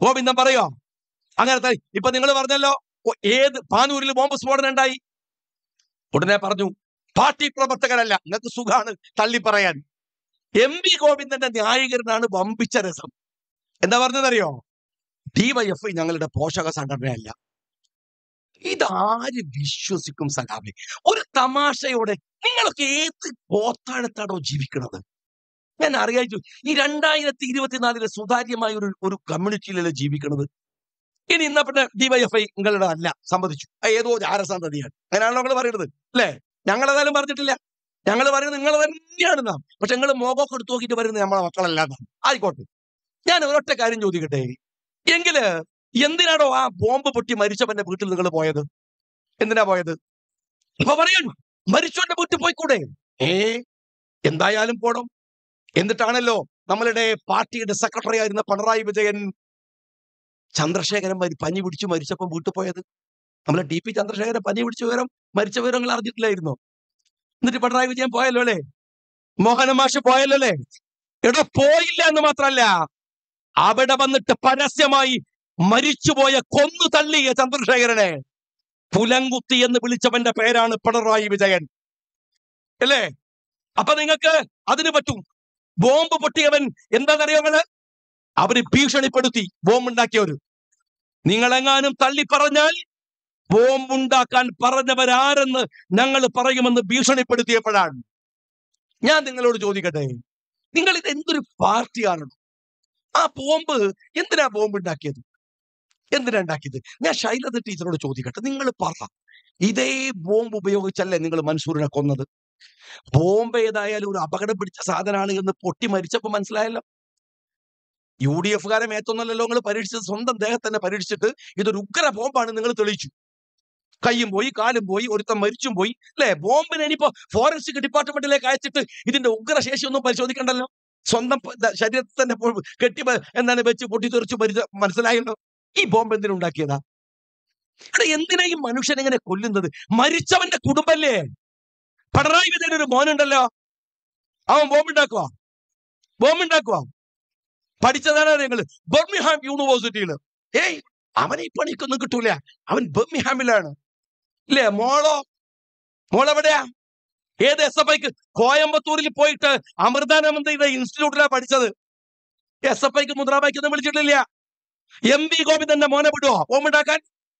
ഗോവിന്ദൻ പറയോ അങ്ങനത്തെ ഇപ്പൊ നിങ്ങൾ പറഞ്ഞല്ലോ ഓ, ഏത് പാനൂരിൽ ബോംബ് സ്ഫോടനം ഉണ്ടായി ഉടനെ പറഞ്ഞു പാർട്ടി പ്രവർത്തകരല്ല നിങ്ങൾക്ക് സുഖാണ് തള്ളി പറയാൻ എം വി ഗോവിന്ദന്റെ ന്യായീകരനാണ് വമ്പിച്ച രസം എന്താ പറഞ്ഞതറിയോ ഡിവൈഎഫ്ഐ ഞങ്ങളുടെ പോഷക സംഘടനയല്ല ഇതാര് വിശ്വസിക്കും സലാമെ ഒരു തമാശയോടെ നിങ്ങളൊക്കെ ഏത് പോത്താഴത്താണോ ജീവിക്കുന്നത് ഞാൻ അറിയാച്ചു ഈ രണ്ടായിരത്തി ഇരുപത്തിനാലിലെ സുതാര്യമായ ഒരു ഒരു കമ്മ്യൂണിറ്റിയിലല്ലേ ജീവിക്കുന്നത് ഇനി ഇന്ന പിന്നെ ഡിവൈഎഫ്ഐ നിങ്ങളുടെ അല്ല സമ്മതിച്ചു അത് ഏതോ ജാരസന്തതിയാണ് അങ്ങനെയാണല്ലോ നിങ്ങൾ പറയുന്നത് അല്ലേ ഞങ്ങളേതായാലും പറഞ്ഞിട്ടില്ല ഞങ്ങൾ പറയുന്നത് നിങ്ങൾ തന്നെയാണ് നാം പക്ഷെ നിങ്ങൾ മോകമൊക്കെ എടുത്തു നോക്കിയിട്ട് വരുന്നത് നമ്മളെ മക്കളല്ല നാം ആയിക്കോട്ടെ ഞാൻ ഒരൊറ്റ കാര്യം ചോദിക്കട്ടെ എങ്കില് എന്തിനാണോ ആ ബോംബ് പൊട്ടി മരിച്ചവന്റെ വീട്ടിൽ നിങ്ങൾ പോയത് എന്തിനാ പോയത് ഇപ്പൊ പറയണം മരിച്ചവന്റെ വീട്ടിൽ പോയിക്കൂടെ ഏ എന്തായാലും പോണം എന്നിട്ടാണല്ലോ നമ്മളുടെ പാർട്ടിയുടെ സെക്രട്ടറി ആയിരുന്ന പിണറായി വിജയൻ ചന്ദ്രശേഖരൻ മരി പനി പിടിച്ചു മരിച്ചപ്പം വീട്ടിൽ പോയത് നമ്മളെ ടി പി ചന്ദ്രശേഖരൻ പനി പിടിച്ച വിവരം മരിച്ച വിവരങ്ങൾ അറിഞ്ഞിട്ടില്ലായിരുന്നോ എന്നിട്ട് പിണറായി വിജയൻ പോയല്ലോ അല്ലേ മോഹന മാഷ് പോയല്ലോ അല്ലേ എടോ പോയില്ല എന്ന് മാത്രല്ല അവിടെ വന്നിട്ട് പരസ്യമായി മരിച്ചുപോയ കൊന്നു തള്ളിയ ചന്ദ്രശേഖരനെ പുലങ്കുത്തി എന്ന് വിളിച്ചവന്റെ പേരാണ് പിണറായി വിജയൻ അല്ലേ അപ്പൊ നിങ്ങൾക്ക് അതിന് പറ്റും ബോംബ് പൊട്ടിയവൻ എന്താണെന്നറിയോ നിങ്ങള് അവര് ഭീഷണിപ്പെടുത്തി ബോംബ് ഉണ്ടാക്കിയവര് നിങ്ങളെങ്ങാനും തള്ളി പറഞ്ഞാൽ ബോംബുണ്ടാക്കാൻ പറഞ്ഞവരാരെന്ന് ഞങ്ങൾ പറയുമെന്ന് ഭീഷണിപ്പെടുത്തിയപ്പോഴാണ് ഞാൻ നിങ്ങളോട് ചോദിക്കട്ടെ നിങ്ങൾ ഇത് എന്തൊരു പാർട്ടിയാണ് ആ ബോംബ് എന്തിനാ ബോംബ് ഉണ്ടാക്കിയത് എന്തിനാ ഉണ്ടാക്കിയത് ഞാൻ ശൈലജ ടീച്ചറോട് ചോദിക്കട്ടെ നിങ്ങൾ പറ ഇതേ ബോംബ് ഉപയോഗിച്ചല്ലേ നിങ്ങൾ മൻസൂറിനെ കൊന്നത് ബോംബ് ഏതായാലും ഒരു അപകടം പിടിച്ച സാധനമാണ് എന്ന് പൊട്ടി മരിച്ചപ്പോ മനസ്സിലായല്ലോ യു ഡി എഫുകാരെ മേത്തൊന്നല്ലല്ലോ നിങ്ങൾ പരീക്ഷിച്ചത് സ്വന്തം ദേഹത്തന്നെ പരീക്ഷിച്ചിട്ട് ഇതൊരു ഉഗ്ര ബോംബാണ് നിങ്ങൾ തെളിയിച്ചു കൈയും പോയി കാലും പോയി ഒരുത്തൻ മരിച്ചും പോയി അല്ലെ ബോംബിനെ ഇനിയിപ്പോ ഫോറൻസിക് ഡിപ്പാർട്ട്മെന്റിലേക്ക് അയച്ചിട്ട് ഇതിന്റെ ഉഗ്രശേഷി ഒന്നും പരിശോധിക്കണ്ടല്ലോ സ്വന്തം പ- ദ- ശരീരത്തിൽ തന്നെ പൊ- കെട്ടി പ- എന്താണ് വെച്ച് പൊട്ടിത്തെറിച്ച് മരിച്ച മനസ്സിലായല്ലോ ഈ ബോംബ് എന്തിനുണ്ടാക്കിയതാ എടാ എന്തിനാ ഈ മനുഷ്യൻ ഇങ്ങനെ കൊല്ലുന്നത് മരിച്ചവന്റെ കുടുംബല്ലേ പിണറായി വിജയൻ ഒരു മോനുണ്ടല്ലോ അവൻ ബോംബുണ്ടാക്കുക ബോംബുണ്ടാക്കുക പഠിച്ചതാണ് നിങ്ങൾ ബർമിഹാം യൂണിവേഴ്സിറ്റിയിൽ ഏയ് അവനെ ഈ പണിക്കൊന്നും കിട്ടൂല അവൻ ബർമിഹാമിലാണ് ഇല്ലേ മോളോ മോളെവിടെയാ ഏത് എസ് എഫ് ഐക്ക് കോയമ്പത്തൂരിൽ പോയിട്ട് അമൃതാനന്ദയുടെ ഇൻസ്റ്റിറ്റ്യൂട്ടിലാണ് പഠിച്ചത് എസ് എഫ് ഐക്ക് മുദ്രാവാക്യൊന്നും വിളിച്ചിട്ടില്ല എം വി ഗോവിന്ദന്റെ മോനെ വിടുവോ ബോംബുണ്ടാക്കാൻ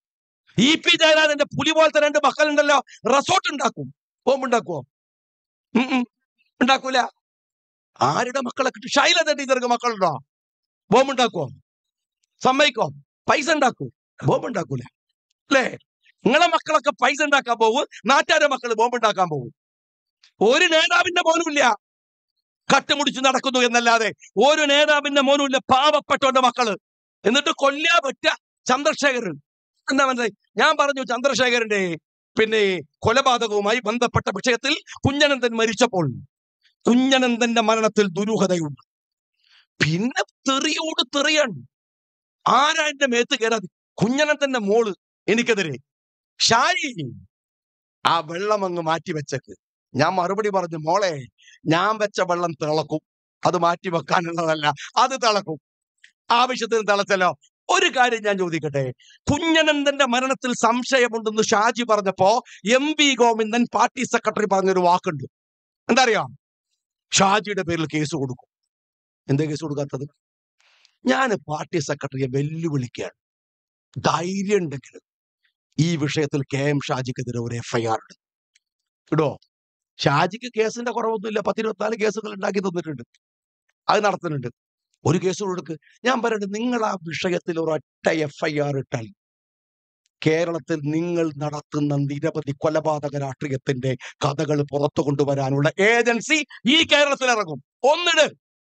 ഇ പി ജയരാജന്റെ പുലി പോലത്തെ രണ്ട് മക്കളുണ്ടല്ലോ റിസോർട്ട് ഉണ്ടാക്കും ബോംബുണ്ടാക്കുവോ ഉം ഉം. ഉണ്ടാക്കൂല ആരുടെ മക്കളെ കിട്ടും ശൈലജ ടീച്ചർക്ക് മക്കളുണ്ടോ ബോംബുണ്ടാക്കുവോ സമ്മതിക്കോ പൈസ ഉണ്ടാക്കൂ ബോംബുണ്ടാക്കൂല അല്ലേ നിങ്ങളെ മക്കളൊക്കെ പൈസ ഉണ്ടാക്കാൻ പോകും നാട്ടുകാരുടെ മക്കൾ ബോംബുണ്ടാക്കാൻ പോകും ഒരു നേതാവിന്റെ മോനുമില്ല കട്ടുമുടിച്ച് നടക്കുന്നു എന്നല്ലാതെ ഒരു നേതാവിന്റെ മോനുമില്ല പാവപ്പെട്ടവന്റെ മക്കള് എന്നിട്ട് കൊല്ലാ പറ്റ ചന്ദ്രശേഖരൻ എന്താ മനസ്സിലായി ഞാൻ പറഞ്ഞു ചന്ദ്രശേഖരന്റെ പിന്നെ കൊലപാതകവുമായി ബന്ധപ്പെട്ട വിഷയത്തിൽ കുഞ്ഞനന്ദൻ മരിച്ചപ്പോൾ കുഞ്ഞനന്ദന്റെ മരണത്തിൽ ദുരൂഹതയുണ്ട് പിന്നെ തെറിയോട് തെറിയാണ് ആരാ എന്റെ മേത്ത് കയറാതെ കുഞ്ഞനന്ദന്റെ മോള് എനിക്കെതിരെ ഷാരി ആ വെള്ളം അങ്ങ് മാറ്റി വെച്ചേക്ക് ഞാൻ മറുപടി പറഞ്ഞു മോളെ ഞാൻ വെച്ച വെള്ളം തിളക്കും അത് മാറ്റി വെക്കാനുള്ളതല്ല അത് തിളക്കും ആവശ്യത്തിന് തിളച്ചല്ലോ ഒരു കാര്യം ഞാൻ ചോദിക്കട്ടെ കുഞ്ഞനന്ദന്റെ മരണത്തിൽ സംശയമുണ്ടെന്ന് ഷാജി പറഞ്ഞപ്പോ M V Govindan party secretary പറഞ്ഞൊരു വാക്കുണ്ട് എന്താ അറിയാം ഷാജിയുടെ പേരിൽ കേസ് കൊടുക്കും എന്താ കേസ് കൊടുക്കാത്തത് ഞാൻ പാർട്ടി സെക്രട്ടറിയെ വെല്ലുവിളിക്കുകയാണ് ധൈര്യം ഉണ്ടെങ്കിൽ ഈ വിഷയത്തിൽ കെ എം ഷാജിക്കെതിരെ ഒരു എഫ്ഐആർ ഉണ്ട് ഇടോ ഷാജിക്ക് കേസിന്റെ കുറവൊന്നുമില്ല പത്തിരുപത്തിനാല് കേസുകൾ ഉണ്ടാക്കി തന്നിട്ടുണ്ട് അത് നടത്തുന്നുണ്ട് ഒരു കേസ് കൊടുക്ക് ഞാൻ പറയട്ടെ നിങ്ങൾ ആ വിഷയത്തിൽ ഒരൊറ്റ എഫ്ഐആർ ഇട്ടാൽ കേരളത്തിൽ നിങ്ങൾ നടത്തുന്ന നിരവധി കൊലപാതക രാഷ്ട്രീയത്തിന്റെ കഥകൾ പുറത്തു കൊണ്ടുവരാനുള്ള ഏജൻസി ഈ കേരളത്തിൽ ഇറങ്ങും ഒന്നിട്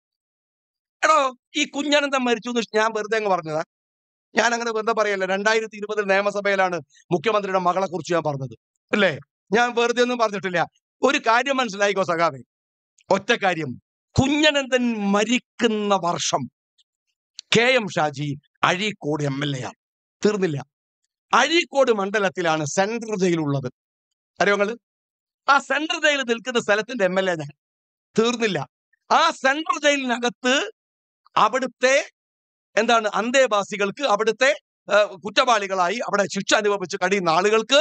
എടോ ഈ കുഞ്ഞനന്തം മരിച്ചു എന്ന് ഞാൻ വെറുതെ അങ്ങ് പറഞ്ഞതാ ഞാൻ അങ്ങനെ വെറുതെ പറയല്ല രണ്ടായിരത്തി ഇരുപതിൽ നിയമസഭയിലാണ് മുഖ്യമന്ത്രിയുടെ മകളെ കുറിച്ച് ഞാൻ പറഞ്ഞത് അല്ലേ ഞാൻ വെറുതെ ഒന്നും പറഞ്ഞിട്ടില്ല ഒരു കാര്യം മനസ്സിലായിക്കോ സഖാവേ ഒറ്റ കാര്യം കുഞ്ഞനന്തൻ മരിക്കുന്ന വർഷം K M Shaji Azhikode M L A ആണ് തീർന്നില്ല അഴീക്കോട് മണ്ഡലത്തിലാണ് സെൻട്രൽ ജയിൽ ഉള്ളത് അറിയോ നിങ്ങള് ആ സെൻട്രൽ ജയിൽ നിൽക്കുന്ന സ്ഥലത്തിന്റെ എം എൽ എ ഞാൻ തീർന്നില്ല ആ സെൻട്രൽ ജയിലിനകത്ത് അവിടുത്തെ എന്താണ് അന്തേവാസികൾക്ക് അവിടുത്തെ ആ, കുറ്റവാളികളായി അവിടെ ശിക്ഷ അനുഭവിച്ച് കഴിയുന്ന ആളുകൾക്ക്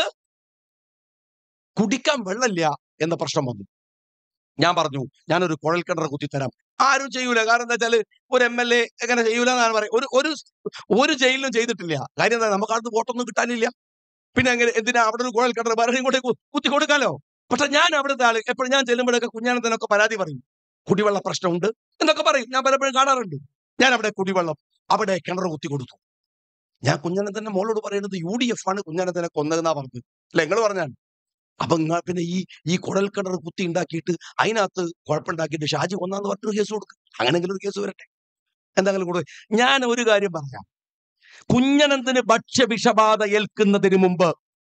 കുടിക്കാൻ വെള്ളമില്ല എന്ന പ്രശ്നം വന്നു ഞാൻ പറഞ്ഞു ഞാനൊരു കുഴൽക്കിണർ കുത്തിത്തരാം ആരും ചെയ്യൂല കാരണം എന്താ വെച്ചാല് ഒരു എം എൽ എ എങ്ങനെ ചെയ്യൂല എന്നാണ് പറയുന്നത് ഒരു ഒരു ഒരു ജയിലിലും ചെയ്തിട്ടില്ല കാര്യം എന്താ നമുക്ക് അടുത്ത് വോട്ടൊന്നും കിട്ടാനില്ല പിന്നെ എങ്ങനെ എന്തിനാ അവിടെ ഒരു കുഴൽക്കിണർ വേറെ കൂടെ കുത്തി കൊടുക്കാലോ പക്ഷെ ഞാൻ അവിടുത്തെ ആള് എപ്പോഴും ഞാൻ ചെല്ലുമ്പോഴൊക്കെ കുഞ്ഞാനത്തിനൊക്കെ പരാതി പറയും കുടിവെള്ള പ്രശ്നമുണ്ട് എന്നൊക്കെ പറയും ഞാൻ പലപ്പോഴും കാണാറുണ്ട് ഞാൻ അവിടെ കുടിവെള്ളം അവിടെ കിണർ കുത്തി കൊടുത്തു ഞാൻ കുഞ്ഞനന്തന്റെ മോളോട് പറയുന്നത് യു ഡി എഫ് ആണ് കുഞ്ഞനന്തനെ കൊന്നതെന്നാ പറഞ്ഞത് അല്ല നിങ്ങൾ പറഞ്ഞാണ് അപ്പൊ നിങ്ങൾ പിന്നെ ഈ ഈ കുഴൽ കിണർ കുത്തി ഉണ്ടാക്കിയിട്ട് അതിനകത്ത് കുഴപ്പമുണ്ടാക്കിയിട്ട് ഷാജി കൊന്നാന്ന് പറഞ്ഞൊരു കേസ് കൊടുക്കും അങ്ങനെങ്കിലും ഒരു കേസ് വരട്ടെ എന്തെങ്കിലും കൂടെ ഞാൻ ഒരു കാര്യം പറയാം കുഞ്ഞനന്തന് ഭക്ഷ്യവിഷബാധ ഏൽക്കുന്നതിന് മുമ്പ്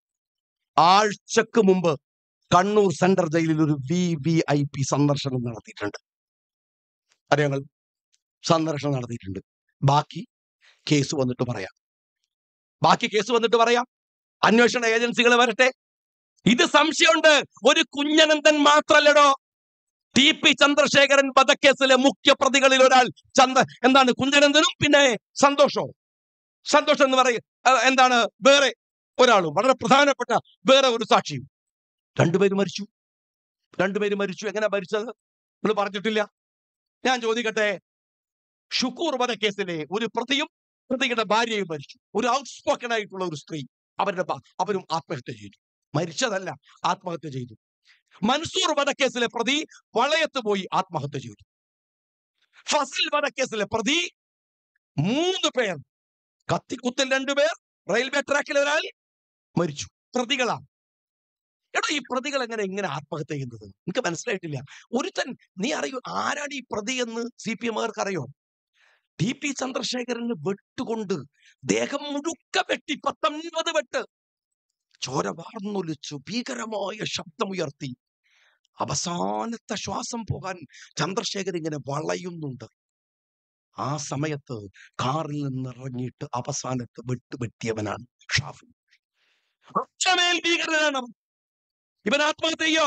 ആഴ്ചക്ക് മുമ്പ് കണ്ണൂർ സെൻട്രൽ ജയിലിൽ ഒരു വി വി ഐ പി സന്ദർശനം നടത്തിയിട്ടുണ്ട് അറിയാങ്ങൾ സന്ദർശനം നടത്തിയിട്ടുണ്ട് ബാക്കി കേസ് വന്നിട്ട് പറയാം ബാക്കി കേസ് വന്നിട്ട് പറയാം അന്വേഷണ ഏജൻസികൾ വരട്ടെ ഇത് സംശയമുണ്ട് ഒരു കുഞ്ഞനന്തൻ മാത്രല്ലടോ ടി പി ചന്ദ്രശേഖരൻ വധക്കേസിലെ മുഖ്യ പ്രതികളിൽ ഒരാൾ ചന്ദ്ര എന്താണ് കുഞ്ഞനന്തനും പിന്നെ സന്തോഷവും സന്തോഷം എന്ന് പറയും എന്താണ് വേറെ ഒരാളും വളരെ പ്രധാനപ്പെട്ട വേറെ ഒരു സാക്ഷിയും രണ്ടുപേരും മരിച്ചു രണ്ടുപേരും മരിച്ചു എങ്ങനെ മരിച്ചത് നിങ്ങൾ പറഞ്ഞിട്ടില്ല ഞാൻ ചോദിക്കട്ടെ ഷുക്കൂർ വധക്കേസിലെ ഒരു പ്രതിയും പ്രതിയുടെ ഭാര്യയും മരിച്ചു ഒരു ഔട്ട്സ്പോക്കൺ ആയിട്ടുള്ള ഒരു സ്ത്രീ അവരുടെ ഭ- അവരും ആത്മഹത്യ ചെയ്തു മരിച്ചതല്ല ആത്മഹത്യ ചെയ്തു മൻസൂർ വധക്കേസിലെ പ്രതി വളയത്ത് പോയി ആത്മഹത്യ ചെയ്തു ഫസിൽ വധക്കേസിലെ പ്രതി മൂന്ന് പേർ കത്തിക്കുത്തിൽ രണ്ടുപേർ റെയിൽവേ ട്രാക്കിൽ ഒരാൾ മരിച്ചു പ്രതികളാണ് എടാ ഈ പ്രതികൾ എങ്ങനെ എങ്ങനെ ആത്മഹത്യ ചെയ്യുന്നത് എനിക്ക് മനസ്സിലായിട്ടില്ല ഒരുത്തൻ നീ അറിയൂ ആരാണ് ഈ പ്രതി എന്ന് സി പി എമ്മുകാർക്ക് അറിയോ ടി പി ചന്ദ്രശേഖരന് വെട്ടുകൊണ്ട് ദേഹം മുഴുക്ക വെട്ടി പത്തൊൻപത് വെട്ട് ചോര വാർന്നൊലിച്ചു ഭീകരമായ ശബ്ദമുയർത്തി അവസാനത്തെ ശ്വാസം പോകാൻ ചന്ദ്രശേഖർ ഇങ്ങനെ വളയുന്നുണ്ട് ആ സമയത്ത് കാറിൽ നിന്ന് ഇറങ്ങിയിട്ട് അവസാനത്തെ വെട്ട് വെട്ടിയവനാണ് ഷാഫി അത്രമേൽ ഭീകരനാണ് അവൻ. ഇവൻ ആത്മഹത്യ ചെയ്യോ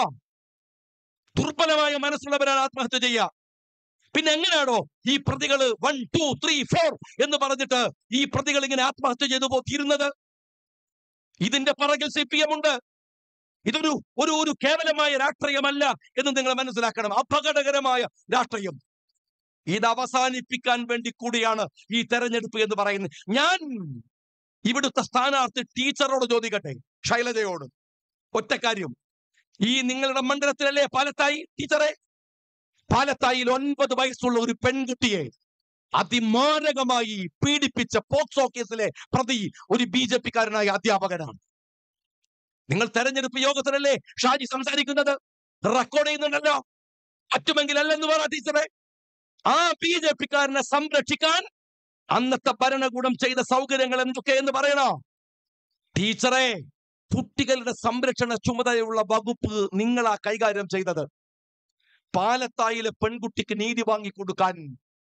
ദുർബലമായ മനസ്സുള്ളവരാണ് ആത്മഹത്യ ചെയ്യുക പിന്നെ എങ്ങനെയാണോ ഈ പ്രതികള് വൺ ടു ത്രീ ഫോർ എന്ന് പറഞ്ഞിട്ട് ഈ പ്രതികൾ ഇങ്ങനെ ആത്മഹത്യ ചെയ്തു പോ തീരുന്നത് ഇതിന്റെ പറകിൽ സി പി എം ഉണ്ട് ഇതൊരു ഒരു ഒരു കേവലമായ രാഷ്ട്രീയമല്ല എന്ന് നിങ്ങൾ മനസ്സിലാക്കണം അപകടകരമായ രാഷ്ട്രീയം ഇത് അവസാനിപ്പിക്കാൻ വേണ്ടി കൂടിയാണ് ഈ തെരഞ്ഞെടുപ്പ് എന്ന് പറയുന്നത് ഞാൻ ഇവിടുത്തെ സ്ഥാനാർത്ഥി ടീച്ചറോട് ചോദിക്കട്ടെ ശൈലജയോട് ഒറ്റ കാര്യം ഈ നിങ്ങളുടെ മണ്ഡലത്തിലല്ലേ പാലത്തായി ടീച്ചറെ പാലത്തായിൽ ഒൻപത് വയസ്സുള്ള ഒരു പെൺകുട്ടിയെ അതിമാരകമായി പീഡിപ്പിച്ച പോക്സോ കേസിലെ പ്രതി ഒരു ബി ജെ പിക്കാരനായ അധ്യാപകനാണ് നിങ്ങൾ തെരഞ്ഞെടുപ്പ് യോഗത്തിലല്ലേ ഷാജി സംസാരിക്കുന്നത് റെക്കോർഡ് ചെയ്യുന്നുണ്ടല്ലോ പറ്റുമെങ്കിൽ അല്ലെന്ന് പറ ടീച്ചറെ ആ ബി ജെ പിക്കാരനെ സംരക്ഷിക്കാൻ അന്നത്തെ ഭരണകൂടം ചെയ്ത സൗകര്യങ്ങൾ എന്തൊക്കെയെന്ന് പറയണോ ടീച്ചറെ കുട്ടികളുടെ സംരക്ഷണ ചുമതലയുള്ള വകുപ്പ് നിങ്ങളാ കൈകാര്യം ചെയ്തത് പാലത്തായിലെ പെൺകുട്ടിക്ക് നീതി വാങ്ങിക്കൊടുക്കാൻ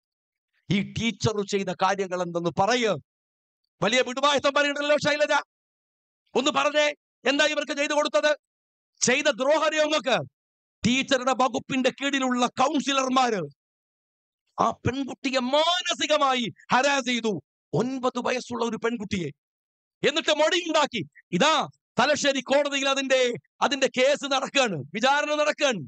ഈ ടീച്ചർ ചെയ്ത കാര്യങ്ങൾ എന്തെന്ന് പറയ് വലിയ വിടുവായത്തം പറയണല്ലോ ശൈലജ ഒന്ന് പറഞ്ഞേ എന്താ ഇവർക്ക് ചെയ്തു കൊടുത്തത് ചെയ്ത ദ്രോഹരയോഗങ്ങൾക്ക് ടീച്ചറുടെ വകുപ്പിന്റെ കീഴിലുള്ള കൗൺസിലർമാര് ആ പെൺകുട്ടിയെ മാനസികമായി ഹരാസ് ചെയ്തു ഒൻപത് വയസ്സുള്ള ഒരു പെൺകുട്ടിയെ എന്നിട്ട് മൊടിയുണ്ടാക്കി ഇതാ തലശ്ശേരി കോടതിയിൽ അതിന്റെ അതിന്റെ കേസ് നടക്കുകയാണ് വിചാരണ നടക്കുകയാണ്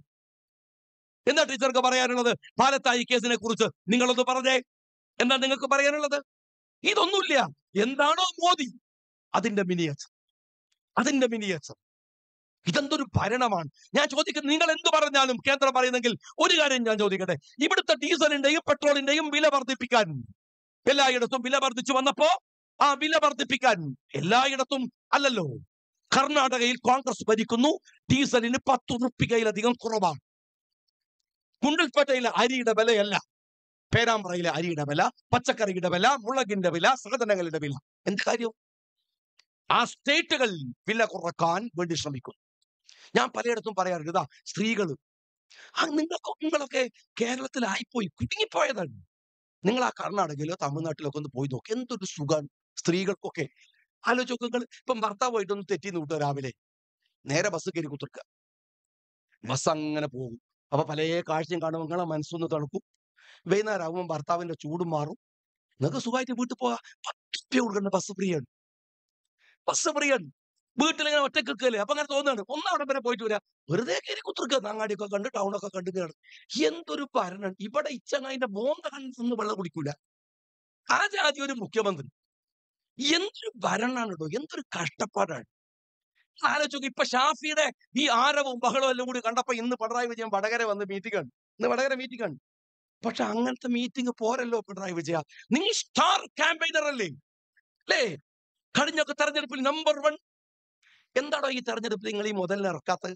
എന്താ ടീച്ചർക്ക് പറയാനുള്ളത് പാലത്തായി കേസിനെ കുറിച്ച് നിങ്ങളൊന്ന് പറഞ്ഞേ എന്താ നിങ്ങൾക്ക് പറയാനുള്ളത് ഇതൊന്നുമില്ല എന്താണോ മോദി അതിന്റെ മിനിയേച്ചർ അതിന്റെ മിനിയേച്ചർ ഇതെന്തൊരു ഭരണമാണ് ഞാൻ ചോദിക്കുന്നത് നിങ്ങൾ എന്ത് പറഞ്ഞാലും കേന്ദ്രം പറയുന്നെങ്കിൽ ഒരു കാര്യം ഞാൻ ചോദിക്കട്ടെ ഇവിടുത്തെ ഡീസലിന്റെയും പെട്രോളിന്റെയും വില വർദ്ധിപ്പിക്കാൻ എല്ലായിടത്തും വില വർദ്ധിച്ചു വന്നപ്പോ ആ വില വർദ്ധിപ്പിക്കാൻ എല്ലായിടത്തും അല്ലല്ലോ കർണാടകയിൽ കോൺഗ്രസ് ഭരിക്കുന്നു ഡീസലിന് പത്ത് റുപ്പികയിലധികം കുറവാണ് കുണ്ടൽപേട്ടയിലെ അരിയുടെ വിലയല്ല പേരാമ്പ്രയിലെ അരിയുടെ വില പച്ചക്കറിയുടെ വില മുളകിന്റെ വില സാധനങ്ങളുടെ വില എന്ത് കാര്യം ആ സ്റ്റേറ്റുകൾ വില കുറക്കാൻ വേണ്ടി ശ്രമിക്കുന്നു ഞാൻ പലയിടത്തും പറയാറുണ്ട് ഇതാ സ്ത്രീകള് ആ നിങ്ങൾക്ക് നിങ്ങളൊക്കെ കേരളത്തിലായിപ്പോയി കുടുങ്ങിപ്പോയതാണ് നിങ്ങൾ ആ കർണാടകയിലോ തമിഴ്നാട്ടിലോ ഒക്കെ ഒന്ന് പോയി നോക്കി എന്തൊരു സുഖം സ്ത്രീകൾക്കൊക്കെ ആലോചിക്കുക നിങ്ങൾ ഇപ്പം ഭർത്താവ് പോയിട്ടൊന്ന് തെറ്റി വിട്ടോ രാവിലെ നേരെ ബസ് കയറി കുത്തിർക്കുക ബസ് അങ്ങനെ പോകും അപ്പൊ പല കാഴ്ചയും കാണുമ്പോൾ നിങ്ങളെ മനസ്സൊന്ന് തണുക്കും വൈകുന്നേരം ആകുമ്പോൾ ഭർത്താവിന്റെ ചൂടും മാറും നിങ്ങൾക്ക് സുഖമായിട്ട് വീട്ടിൽ പോകാം പത്ത് റുപ്യ കൊടുക്കേണ്ട ബസ് ഫ്രീ ആണ് ബസ് ഫ്രീ ആണ് വീട്ടിൽ ഇങ്ങനെ ഒറ്റ നിൽക്കല്ലേ അപ്പൊ അങ്ങനെ തോന്നുന്നുണ്ട് ഒന്ന് അവിടെ വരെ പോയിട്ട് വരാം വെറുതെ കയറി കുത്തിർക്കുക അങ്ങാടിയൊക്കെ കണ്ട് ടൗണൊക്കെ കണ്ട് കയറും എന്തൊരു ഭരണം ഇവിടെ ഇച്ചങ്ങായിന്റെ മോന്ത കണ്ടൊന്നും വെള്ളം കുടിക്കൂല ആ ജാതി ഒരു മുഖ്യമന്ത്രി എന്തൊരു ഭരണമാണ് കേട്ടോ എന്തൊരു കഷ്ടപ്പാടാണ് ആലോചിച്ചു ഇപ്പൊ ഷാഫിയുടെ ഈ ആരവും ബഹളവും എല്ലാം കൂടി കണ്ടപ്പോ ഇന്ന് പിണറായി വിജയൻ വടകര വന്ന് മീറ്റിംഗ് ആണ് ഇന്ന് വടകര മീറ്റിംഗ് ആണ് പക്ഷെ അങ്ങനത്തെ മീറ്റിംഗ് പോരല്ലോ പിണറായി വിജയ നിങ്ങൾ സ്റ്റാർ ക്യാമ്പയിനർ അല്ലേ അല്ലേ കഴിഞ്ഞൊക്കെ തെരഞ്ഞെടുപ്പിൽ നമ്പർ വൺ എന്താണോ ഈ തെരഞ്ഞെടുപ്പിൽ നിങ്ങൾ ഈ മുതലിനെ ഇറക്കാത്തത്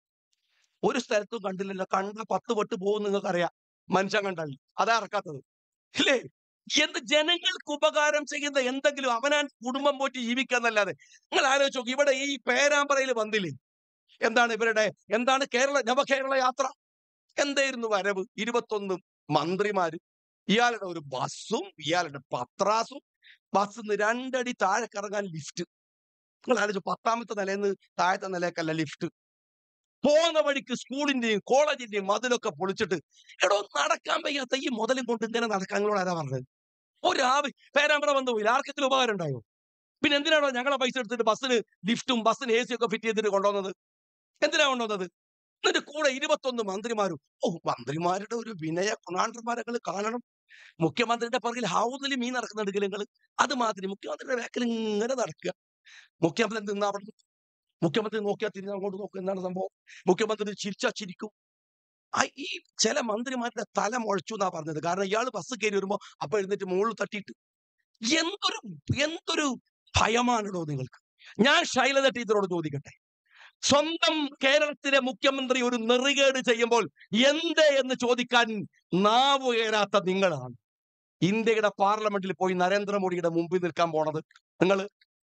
ഒരു സ്ഥലത്തും കണ്ടില്ലല്ലോ കണ്ട പത്ത് വെട്ട് പോകും നിങ്ങൾക്ക് അറിയാം മനുഷ്യൻ കണ്ടാൽ അതാ ഇറക്കാത്തത് ഇല്ലേ എന്ത് ജനങ്ങൾക്ക് ഉപകാരം ചെയ്യുന്ന എന്തെങ്കിലും അവനാൻ കുടുംബം പോറ്റി ജീവിക്കാന്നല്ലാതെ നിങ്ങൾ ആലോചിച്ച് നോക്കി ഇവിടെ ഈ പേരാമ്പ്രയിൽ വന്നില്ലേ എന്താണ് ഇവരുടെ എന്താണ് കേരള നവകേരള യാത്ര എന്തായിരുന്നു വരവ് ഇരുപത്തൊന്ന് മന്ത്രിമാര് ഇയാളുടെ ഒരു ബസ്സും ഇയാളുടെ പത്രാസും ബസ്സിന്ന് രണ്ടടി താഴെ കറങ്ങാൻ ലിഫ്റ്റ് നിങ്ങൾ ആലോചിച്ചു പത്താമത്തെ നിലയിൽ താഴത്തെ നിലയൊക്കെയല്ല ലിഫ്റ്റ് പോകുന്ന വഴിക്ക് സ്കൂളിന്റെയും കോളേജിന്റെയും മതിലൊക്കെ പൊളിച്ചിട്ട് എടോ നടക്കാൻ വയ്യാത്ത ഈ മുതലും കൊണ്ട് ഇങ്ങനെ നടക്കാൻ നിങ്ങളോട് ആരാ പറഞ്ഞത് ഒരാവി പേരാമ്പ്ര വന്നു പോയി ആർക്കെങ്കിലും ഉപകാരം ഉണ്ടായോ പിന്നെ എന്തിനാണോ ഞങ്ങളെ പൈസ എടുത്തിട്ട് ബസ്സിന് ലിഫ്റ്റും ബസ്സിന് എ സി ഒക്കെ ഫിറ്റ് ചെയ്തിട്ട് കൊണ്ടുവന്നത് എന്തിനാ കൊണ്ടുവന്നത് എന്നിട്ട് കൂടെ ഇരുപത്തൊന്ന് മന്ത്രിമാരും ഓ മന്ത്രിമാരുടെ ഒരു വിനയ കുണാണ്ടന്മാരെ കാണണം മുഖ്യമന്ത്രിയുടെ പുറകിൽ ഹൗസിൽ മീൻ നടക്കുന്നുണ്ടെങ്കിൽ നിങ്ങൾ അത് മാതിരി മുഖ്യമന്ത്രിയുടെ ബാക്കിൽ ഇങ്ങനെ നടക്കുക മുഖ്യമന്ത്രി നിന്നാ അവിടെ മുഖ്യമന്ത്രി നോക്കിയാൽ തിരിഞ്ഞ് അങ്ങോട്ട് നോക്കുക എന്താണ് സംഭവം മുഖ്യമന്ത്രി ചിരിച്ചാ ചിരിക്കും ആ ഈ ചില മന്ത്രിമാരുടെ തല മുഴച്ചു എന്നാ പറഞ്ഞത് കാരണം ഇയാൾ ബസ് കയറി വരുമ്പോ അപ്പൊ എഴുന്നേറ്റ് മുകളിൽ തട്ടിയിട്ട് എന്തൊരു എന്തൊരു ഭയമാണല്ലോ നിങ്ങൾക്ക് ഞാൻ ശൈലജ ടീച്ചറോട് ചോദിക്കട്ടെ സ്വന്തം കേരളത്തിലെ മുഖ്യമന്ത്രി ഒരു നെറികേട് ചെയ്യുമ്പോൾ എന്ത് എന്ന് ചോദിക്കാൻ നാവ് ഉയരാത്ത നിങ്ങളാണ് ഇന്ത്യയുടെ പാർലമെന്റിൽ പോയി നരേന്ദ്രമോദിയുടെ മുമ്പിൽ നിൽക്കാൻ പോണത് നിങ്ങൾ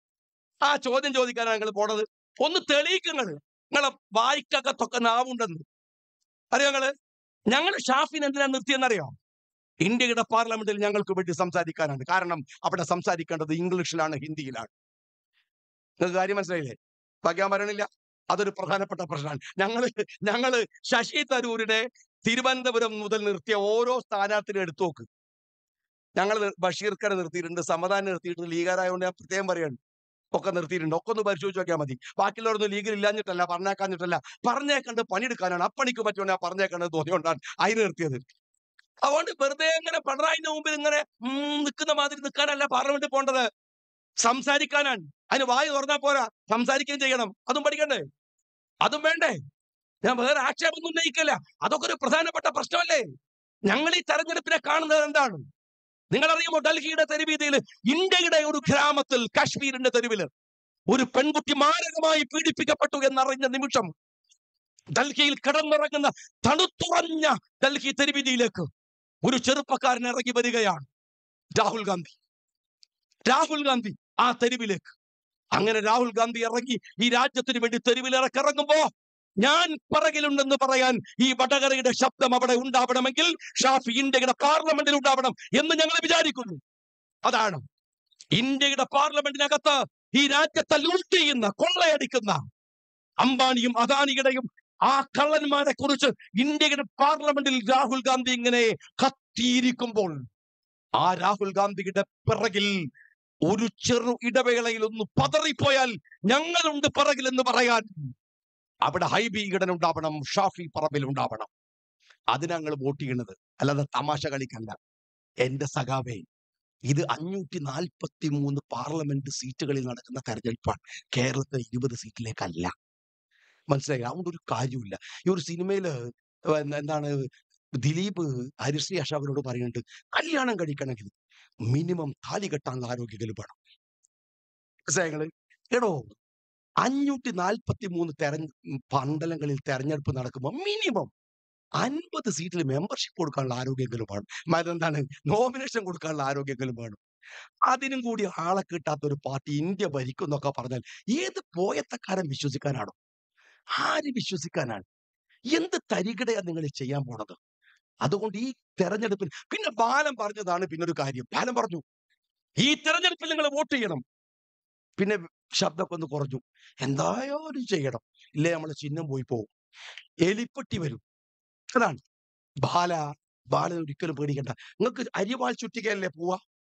ആ ചോദ്യം ചോദിക്കാനാണ് നിങ്ങൾ പോണത് ഒന്ന് തെളിയിക്കുങ്ങൾ നിങ്ങളെ വായിക്കകത്തൊക്കെ നാവുണ്ടെന്ന് അറിയോ നിങ്ങള് ഞങ്ങൾ ഷാഫിൻ എന്തിനാ നിർത്തിയെന്നറിയോ ഇന്ത്യയുടെ പാർലമെന്റിൽ ഞങ്ങൾക്ക് വേണ്ടി സംസാരിക്കാനാണ് കാരണം അവിടെ സംസാരിക്കേണ്ടത് ഇംഗ്ലീഷിലാണ് ഹിന്ദിയിലാണ് നിങ്ങൾക്ക് കാര്യം മനസ്സിലായില്ലേ ബാക്കി ഞാൻ പറയണില്ല അതൊരു പ്രധാനപ്പെട്ട പ്രശ്നമാണ് ഞങ്ങള് ഞങ്ങള് ശശി തരൂരിനെ തിരുവനന്തപുരം മുതൽ നിർത്തിയ ഓരോ സ്ഥാനാർത്ഥിനും എടുത്തു നോക്ക് ഞങ്ങൾ ബഷീർക്കനെ നിർത്തിയിട്ടുണ്ട് സമദാനം നിർത്തിയിട്ടുണ്ട് ലീഗാരായതുകൊണ്ട് ഞാൻ പ്രത്യേകം പറയാണ് ഒക്കെ നിർത്തിയിട്ടുണ്ട് ഒക്കെ ഒന്ന് പരിശോധിച്ച് നോക്കിയാൽ മതി ബാക്കിയുള്ളവരൊന്നും ലീഗിൽ ഇല്ലാഞ്ഞിട്ടല്ല പറഞ്ഞേക്കാഞ്ഞിട്ടല്ല പറഞ്ഞേക്കണ്ട് പണിയെടുക്കാനാണ് അപ്പണിക്ക് പറ്റുകൊണ്ട് പറഞ്ഞേക്കണ്ടത് തോന്നിയോണ്ടാണ് അതിന് നിർത്തിയത് അതുകൊണ്ട് വെറുതെ ഇങ്ങനെ പിണറായിന്റെ മുമ്പിൽ ഇങ്ങനെ ഉം നിൽക്കുന്ന മാതിരി നിൽക്കാനല്ല പാർലമെന്റിൽ പോകേണ്ടത് സംസാരിക്കാനാണ് അതിന് വായു തുറന്നാൽ പോരാ സംസാരിക്കുകയും ചെയ്യണം അതും പഠിക്കണ്ടേ അതും വേണ്ടേ ഞാൻ വേറെ ആക്ഷേപമൊന്നും ഉന്നയിക്കില്ല അതൊക്കെ ഒരു പ്രധാനപ്പെട്ട പ്രശ്നമല്ലേ ഞങ്ങൾ ഈ തെരഞ്ഞെടുപ്പിനെ കാണുന്നത് എന്താണ് നിങ്ങൾ അറിയുമോ ഡൽഹിയുടെ തെരുവീതിയിൽ ഇന്ത്യയുടെ ഒരു ഗ്രാമത്തിൽ കാശ്മീരിന്റെ തെരുവിൽ ഒരു പെൺകുട്ടി മാരകമായി പീഡിപ്പിക്കപ്പെട്ടു എന്നറിഞ്ഞ നിമിഷം ഡൽഹിയിൽ കിടന്നിറങ്ങുന്ന തണുത്തുറഞ്ഞ ഡൽഹി തെരുവീതിയിലേക്ക് ഒരു ചെറുപ്പക്കാരൻ ഇറങ്ങി വരികയാണ് രാഹുൽ ഗാന്ധി രാഹുൽ ഗാന്ധി ആ തെരുവിലേക്ക് അങ്ങനെ രാഹുൽ ഗാന്ധി ഇറങ്ങി ഈ രാജ്യത്തിന് വേണ്ടി തെരുവിലിറക്കി ഇറങ്ങുമ്പോ ഞാൻ പറകിലുണ്ടെന്ന് പറയാൻ ഈ വടകരയുടെ ശബ്ദം അവിടെ ഉണ്ടാവണമെങ്കിൽ ഷാഫി ഇന്ത്യയുടെ പാർലമെന്റിൽ ഉണ്ടാവണം എന്ന് ഞങ്ങൾ വിചാരിക്കുന്നു അതാണ് ഇന്ത്യയുടെ പാർലമെന്റിനകത്ത് ഈ രാജ്യത്തെ ലൂട്ട് ചെയ്യുന്ന കൊള്ളയടിക്കുന്ന അംബാനിയും അദാനിയുടെയും ആ കള്ളന്മാരെ കുറിച്ച് ഇന്ത്യയുടെ പാർലമെന്റിൽ രാഹുൽ ഗാന്ധി ഇങ്ങനെ കത്തിയിരിക്കുമ്പോൾ ആ രാഹുൽ ഗാന്ധിയുടെ പിറകിൽ ഒരു ചെറു ഇടവേളയിൽ ഒന്ന് പതറിപ്പോയാൽ ഞങ്ങളുണ്ട് പിറകിൽ എന്ന് പറയാൻ അവിടെ ഹൈബി ഈഡൻ ഉണ്ടാവണം ഷാഫി പറമ്പിൽ ഉണ്ടാവണം അതിന് ഞങ്ങൾ വോട്ട് ചെയ്യണത് അല്ലാതെ തമാശ കളിക്കണ്ട എന്റെ സഖാവേ ഇത് അഞ്ഞൂറ്റി നാൽപ്പത്തി മൂന്ന് പാർലമെന്റ് സീറ്റുകളിൽ നടക്കുന്ന തെരഞ്ഞെടുപ്പാണ് കേരളത്തിലെ ഇരുപത് സീറ്റിലേക്കല്ല മനസ്സിലായി അതുകൊണ്ട് ഒരു കാര്യമില്ല ഈ ഒരു സിനിമയില് എന്ത- എന്താണ് ദിലീപ് ഹരിശ്രീ അശോകനോട് പറയുന്നുണ്ട് കല്യാണം കഴിക്കണമെങ്കിൽ മിനിമം താലി കെട്ടാനുള്ള ആരോഗ്യങ്ങൾ വേണം മനസ്സിലായങ്ങള് എടോ അഞ്ഞൂറ്റി നാൽപ്പത്തി മൂന്ന് തെരഞ്ഞ മണ്ഡലങ്ങളിൽ തെരഞ്ഞെടുപ്പ് നടക്കുമ്പോൾ മിനിമം അൻപത് സീറ്റിൽ മെമ്പർഷിപ്പ് കൊടുക്കാനുള്ള ആരോഗ്യങ്ങളും വേണം മറ്റെന്താണ് നോമിനേഷൻ കൊടുക്കാനുള്ള ആരോഗ്യങ്ങളും വേണം അതിനും കൂടി ആളെ കിട്ടാത്ത ഒരു പാർട്ടി ഇന്ത്യ ഭരിക്കും എന്നൊക്കെ പറഞ്ഞാൽ ഏത് പോയത്തക്കാരൻ വിശ്വസിക്കാനാണോ ആര് വിശ്വസിക്കാനാണ് എന്ത് തരികിടയാ നിങ്ങൾ ഈ ചെയ്യാൻ പോണത് അതുകൊണ്ട് ഈ തെരഞ്ഞെടുപ്പിൽ പിന്നെ ബാലൻ പറഞ്ഞതാണ് പിന്നെ ഒരു കാര്യം ബാലൻ പറഞ്ഞു ഈ തെരഞ്ഞെടുപ്പിൽ നിങ്ങൾ വോട്ട് ചെയ്യണം പിന്നെ ശബ്ദമൊക്കെ ഒന്ന് കുറഞ്ഞു എന്തായാലും ചെയ്യണം ഇല്ലേ നമ്മളെ ചിഹ്നം പോയി പോകും എലിപ്പെട്ടി വരും അതാണ് ബാല ബാല ഒരിക്കലും പേടിക്കണ്ട നിങ്ങൾക്ക് അരിവാൾ ചുറ്റിക്കല്ലേ പോവാ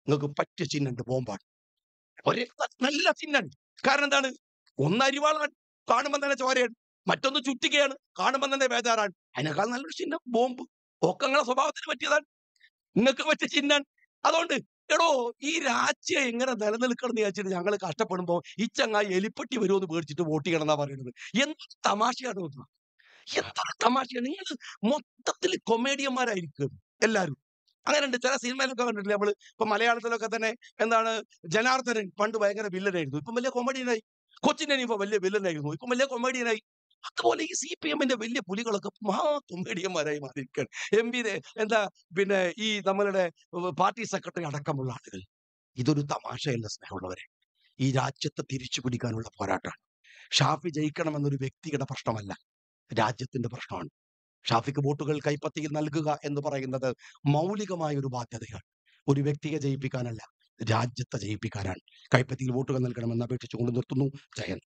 നിങ്ങൾക്ക് പറ്റിയ ചിഹ്നുണ്ട് ബോംബാണ് ഒരേ നല്ല ചിഹ്നുണ്ട് കാരണം എന്താണ് ഒന്ന് അരിവാളാണ് കാണുമ്പോൾ തന്നെ ചോരയാണ് മറ്റൊന്ന് ചുറ്റികയാണ് കാണുമ്പോൾ തന്നെ ബേജാറാണ് അതിനേക്കാൾ നല്ലൊരു ചിഹ്നം ബോംബ് ഒക്കെ നിങ്ങളെ സ്വഭാവത്തിന് പറ്റിയതാണ് നിങ്ങൾക്ക് പറ്റിയ ചിഹ്നാണ് അതുകൊണ്ട് എടോ ഈ രാജ്യം എങ്ങനെ നിലനിൽക്കണം എന്ന് വിചാരിച്ചിട്ട് ഞങ്ങൾ കഷ്ടപ്പെടുമ്പോ ഈ ചങ്ങായി എലിപ്പെട്ടി വരുമെന്ന് പേടിച്ചിട്ട് വോട്ട് ചെയ്യണം എന്നാ പറയുന്നത് എന്ത് തമാശയാണ് ഇത്? എന്തൊരു തമാശയാണ് നിങ്ങൾ മൊത്തത്തിൽ കൊമേഡിയന്മാരായിരിക്കും എല്ലാവരും അങ്ങനെയുണ്ട് ചില സിനിമയിലൊക്കെ കണ്ടിട്ടില്ലേ നമ്മള് ഇപ്പൊ മലയാളത്തിലൊക്കെ തന്നെ എന്താണ് ജനാർദ്ദനൻ പണ്ട് ഭയങ്കര വില്ലനായിരുന്നു ഇപ്പം വലിയ കൊമഡിയനായി കൊച്ചിനെ ഇപ്പൊ വലിയ വില്ലനായിരുന്നു ഇപ്പം വലിയ കൊമഡിയനായി അതുപോലെ ഈ സി പി എമ്മിന്റെ വലിയ പുലികളൊക്കെ മഹാ കൊമേഡിയന്മാരായി മാറിയിരിക്കുകയാണ് എം പി എന്താ പിന്നെ ഈ നമ്മളുടെ ഉം, പാർട്ടി സെക്രട്ടറി അടക്കമുള്ള ആളുകൾ ഇതൊരു തമാശയല്ല സ്നേഹമുള്ളവരെ ഈ രാജ്യത്തെ തിരിച്ചു പിടിക്കാനുള്ള പോരാട്ടമാണ് ഷാഫി ജയിക്കണം എന്നൊരു വ്യക്തിയുടെ പ്രശ്നമല്ല രാജ്യത്തിന്റെ പ്രശ്നമാണ് ഷാഫിക്ക് വോട്ടുകൾ കൈപ്പത്തിയിൽ നൽകുക എന്ന് പറയുന്നത് മൗലികമായ ഒരു ബാധ്യതയാണ് ഒരു വ്യക്തിയെ ജയിപ്പിക്കാനല്ല രാജ്യത്തെ ജയിപ്പിക്കാനാണ് കൈപ്പത്തിയിൽ വോട്ടുകൾ നൽകണമെന്ന് അപേക്ഷിച്ചുകൊണ്ട് നിർത്തുന്നു ജയൻ